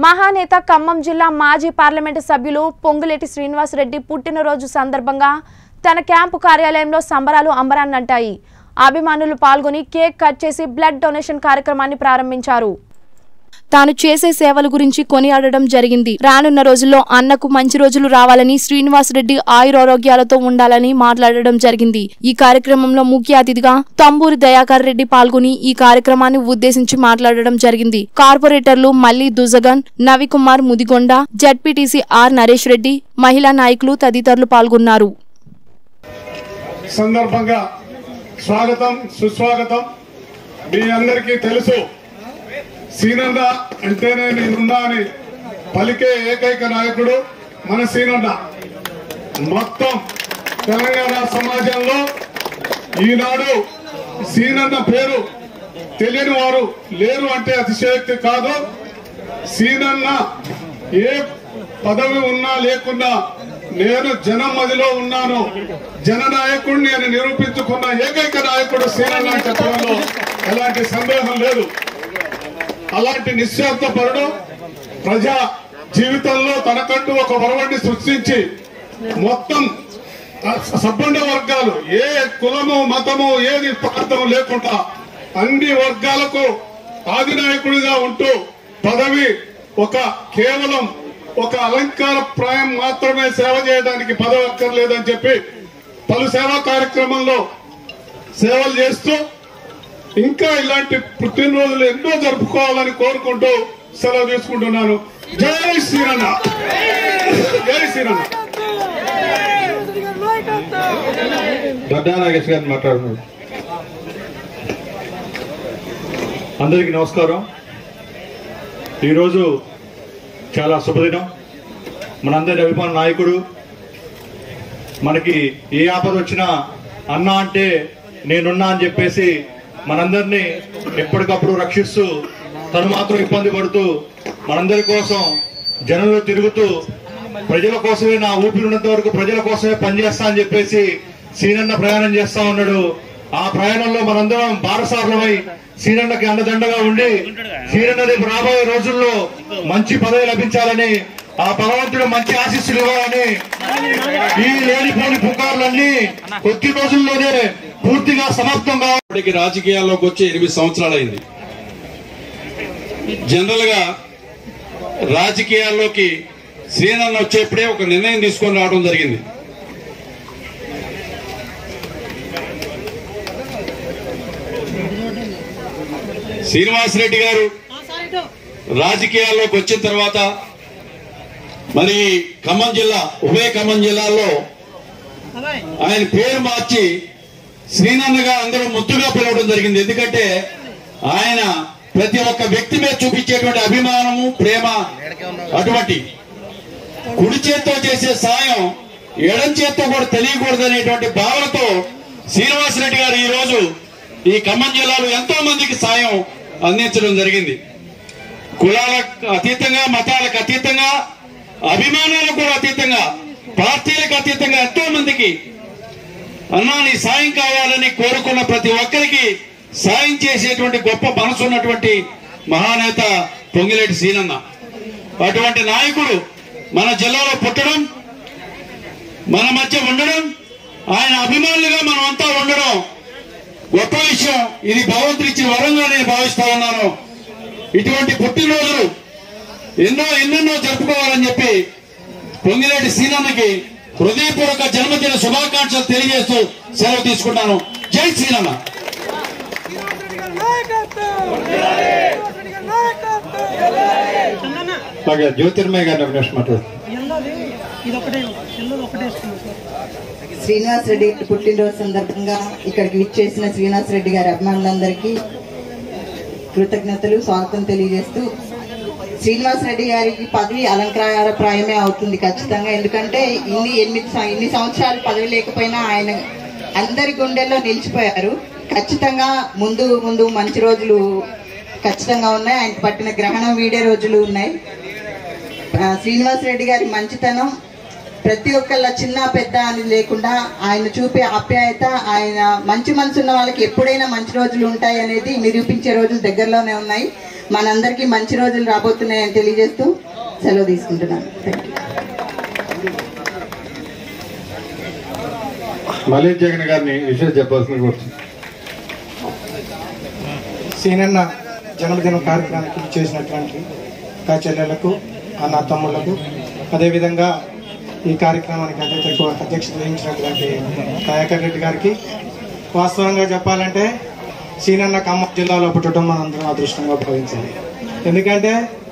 మహానేత ఖమ్మం జిల్లా మాజీ పార్లమెంటు సభ్యులు పొంగులేటి శ్రీనివాసరెడ్డి పుట్టినరోజు సందర్భంగా తన క్యాంపు కార్యాలయంలో సంబరాలు అంబరాన్నంటాయి అభిమానులు పాల్గొని కేక్ కట్ చేసి బ్లడ్ డొనేషన్ కార్యక్రమాన్ని ప్రారంభించారు తాను చేసే సేవల గురించి కొనియాడడం జరిగింది రానున్న రోజుల్లో అన్నకు మంచి రోజులు రావాలని శ్రీనివాసరెడ్డి ఆయురారోగ్యాలతో ఉండాలని మాట్లాడడం జరిగింది ఈ కార్యక్రమంలో ముఖ్య అతిథిగా తంబూరి దయాకర్ రెడ్డి పాల్గొని ఈ కార్యక్రమాన్ని ఉద్దేశించి మాట్లాడడం జరిగింది కార్పొరేటర్లు మల్లి దుజగన్ నవికుమార్ ముదిగొండ జడ్పీటీసీ ఆర్ నరేష్ రెడ్డి మహిళా నాయకులు తదితరులు పాల్గొన్నారు సందర్భంగా స్వాగతం సుస్వాగతం మీ అందరికీ తెలుసు సీనన్న అంటేనే నేనున్నా అని పలికే ఏకైక నాయకుడు మన సీనన్న మొత్తం తెలంగాణ సమాజంలో ఈనాడు సీనన్న పేరు తెలియని వారు లేరు అంటే అతిశయోక్తి కాదు సీనన్న ఏ పదవి ఉన్నా లేకున్నా నేను జనం మదిలో ఉన్నాను జననాయకుడిని అని నిరూపించుకున్న ఏకైక నాయకుడు సీనన్న అని చెప్పడంలో ఎలాంటి సందేహం లేదు అలాంటి నిశ్చార్థపరుడు ప్రజా జీవితంలో తనకంటూ ఒక వరవడిని సృష్టించి మొత్తం సబ్బండ వర్గాలు ఏ కులము మతము ఏది ప్రాంతం లేకుండా అన్ని వర్గాలకు ఆదినాయకుడిగా ఉంటూ పదవి ఒక కేవలం ఒక అలంకార ప్రాయం మాత్రమే సేవ చేయడానికి పదవి అక్కర్లేదని చెప్పి పలు సేవా కార్యక్రమంలో సేవలు చేస్తూ ఇంకా ఇలాంటి పుట్టినరోజులు ఎన్నో జరుపుకోవాలని కోరుకుంటూ సెలవు తీసుకుంటున్నాను జై శ్రీరన్న జై శ్రీరన్న గడ్డా నాగేష్ గారిని మాట్లాడుతున్నాడు అందరికీ నమస్కారం ఈరోజు చాలా శుభదినం మనందరి అభిమాన నాయకుడు మనకి ఏ ఆపద వచ్చినా అన్న అంటే నేనున్నా అని చెప్పేసి మనందరినీ ఎప్పటికప్పుడు రక్షిస్తూ తను మాత్రం ఇబ్బంది పడుతూ మనందరి కోసం జనంలో తిరుగుతూ ప్రజల కోసమే నా ఊపిరి ఉన్నంత వరకు ప్రజల కోసమే పనిచేస్తా అని చెప్పేసి సీనన్న ప్రయాణం చేస్తా ఉన్నాడు ఆ ప్రయాణంలో మనందరం బారసారులమై సీనన్నకి అండదండగా ఉండి సీనన్న రేపు రాబోయే రోజుల్లో మంచి పదవి లభించాలని ఆ భగవంతుడు మంచి ఆశీస్సులు ఇవ్వాలని ఈ లేనిపోని పుకార్లన్నీ కొద్ది రోజుల్లోనే పూర్తిగా సమాప్తం కావాలి ఇప్పటికి రాజకీయాల్లోకి వచ్చి ఎనిమిది సంవత్సరాలైంది జనరల్ గా రాజకీయాల్లోకి శ్రీనన్న వచ్చేప్పుడే ఒక నిర్ణయం తీసుకొని రావడం జరిగింది శ్రీనివాసరెడ్డి గారు రాజకీయాల్లోకి వచ్చిన తర్వాత మరి ఖమ్మం జిల్లా ఉభయ ఖమ్మం జిల్లాలో ఆయన పేరు మార్చి శ్రీనన్నగా అందరూ ముద్దుగా పిలవడం జరిగింది ఎందుకంటే ఆయన ప్రతి ఒక్క వ్యక్తి మీద చూపించేటువంటి అభిమానము ప్రేమ అటువంటి కుడి చేత్తో చేసే సాయం ఎడం చేత్తో కూడా తెలియకూడదు అనేటువంటి భావనతో శ్రీనివాసరెడ్డి గారు ఈ రోజు ఈ ఖమ్మం జిల్లాలో ఎంతో మందికి సాయం అందించడం జరిగింది కులాలకు అతీతంగా మతాలకు అతీతంగా అభిమానాలకు కూడా అతీతంగా పార్టీలకు అతీతంగా ఎంతో మందికి అన్నా నీ సాయం కావాలని కోరుకున్న ప్రతి ఒక్కరికి సాయం చేసేటువంటి గొప్ప మనసు ఉన్నటువంటి మహానేత పొంగిలేటి సీనన్న అటువంటి నాయకుడు మన జిల్లాలో పుట్టడం మన మధ్య ఉండడం ఆయన అభిమానులుగా మనం అంతా ఉండడం గొప్ప విషయం ఇది భగవంతుడు ఇచ్చిన వరంగా నేను భావిస్తా ఉన్నాను ఇటువంటి పుట్టినరోజులు ఎన్నో ఎన్నెన్నో జరుపుకోవాలని చెప్పి పొంగిలేటి సీనన్నకి హృదయపూర్వక జన్మదిన శుభాకాంక్షలు తెలియజేస్తూ సెలవు తీసుకుంటాను జై శ్రీనన్న అలాగే జ్యోతిర్మయ్య గారిని అవినాష్ మాట్లాడు శ్రీనివాస్ రెడ్డి పుట్టినరోజు సందర్భంగా ఇక్కడికి విచ్చేసిన శ్రీనివాస్ రెడ్డి గారి అభిమానులందరికీ కృతజ్ఞతలు స్వాగతం తెలియజేస్తూ శ్రీనివాస్ రెడ్డి గారికి పదవి అలంకార ప్రాయమే అవుతుంది ఖచ్చితంగా ఎందుకంటే ఇన్ని ఎనిమిది సం- ఇన్ని సంవత్సరాలు పదవి లేకపోయినా ఆయన అందరి గుండెల్లో నిలిచిపోయారు ఖచ్చితంగా ముందు ముందు మంచి రోజులు ఖచ్చితంగా ఉన్నాయి ఆయనకు పట్టిన గ్రహణం వీడే రోజులు ఉన్నాయి ఆ, శ్రీనివాస్ రెడ్డి గారి మంచితనం ప్రతి ఒక్కళ్ళ చిన్న పెద్ద అని లేకుండా ఆయన చూపే ఆప్యాయత ఆయన మంచి మనసు ఉన్న వాళ్ళకి ఎప్పుడైనా మంచి రోజులు ఉంటాయి అనేది నిరూపించే రోజులు దగ్గరలోనే ఉన్నాయి మనందరికీ మంచి రోజులు రాబోతున్నాయని తెలియజేస్తూ సెలవు తీసుకుంటున్నాను థ్యాంక్ యూ మళ్ళీ జగన్ గారిని విషయం చెప్పాల్సిన కోరుతుంది సీనన్న జన్మదిన కార్యక్రమానికి చేసినటువంటి అక్క చెల్లెలకు అన్న తమ్ముళ్లకు అదేవిధంగా ఈ కార్యక్రమానికి అధ్యక్ష అధ్యక్షత వహించినటువంటి దయాకర్ రెడ్డి గారికి వాస్తవంగా చెప్పాలంటే సీనన్న ఖమ్మం జిల్లాలో పుట్టడం మనందరం అదృష్టంగా భావించాలి ఎందుకంటే